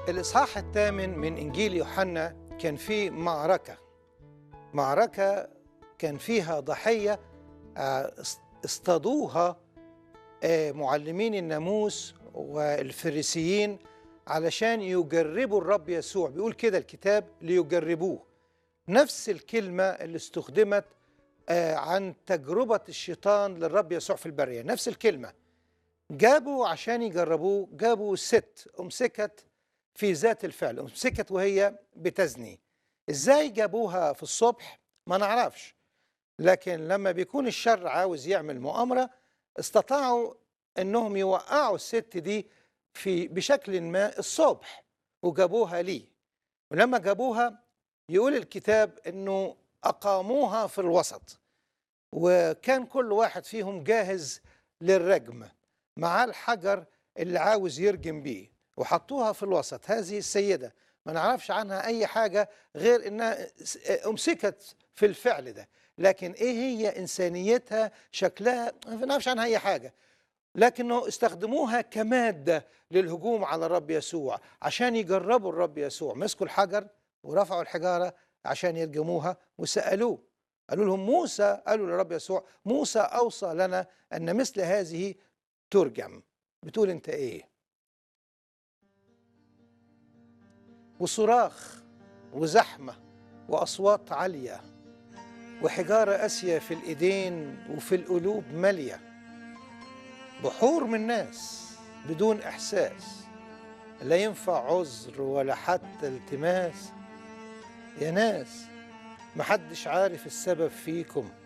الإصحاح الثامن من إنجيل يوحنا كان فيه معركة معركة كان فيها ضحية آه، است- اصطادوها آه، معلمين الناموس والفريسيين علشان يجربوا الرب يسوع بيقول كده الكتاب ليجربوه نفس الكلمة اللي استخدمت آه، عن تجربة الشيطان للرب يسوع في البرية نفس الكلمة جابوا عشان يجربوه جابوا ست أمسكت في ذات الفعل أمسكت وهي بتزني إزاي جابوها في الصبح ما نعرفش لكن لما بيكون الشر عاوز يعمل مؤامرة استطاعوا انهم يوقعوا الست دي في بشكل ما الصبح وجابوها ليه ولما جابوها يقول الكتاب انه اقاموها في الوسط وكان كل واحد فيهم جاهز للرجم مع الحجر اللي عاوز يرجم بيه وحطوها في الوسط هذه السيدة ما نعرفش عنها أي حاجة غير إنها أمسكت في الفعل ده لكن إيه هي إنسانيتها شكلها ما نعرفش عنها أي حاجة لكنه استخدموها كمادة للهجوم على الرب يسوع عشان يجربوا الرب يسوع مسكوا الحجر ورفعوا الحجارة عشان يرجموها وسألوه قالوا لهم موسى قالوا للرب يسوع موسى أوصى لنا أن مثل هذه ترجم بتقول أنت إيه وصراخ وزحمة وأصوات عالية وحجارة قاسية في الإيدين وفي القلوب مالية بحور من ناس بدون إحساس لا ينفع عذر ولا حتى التماس يا ناس محدش عارف السبب فيكم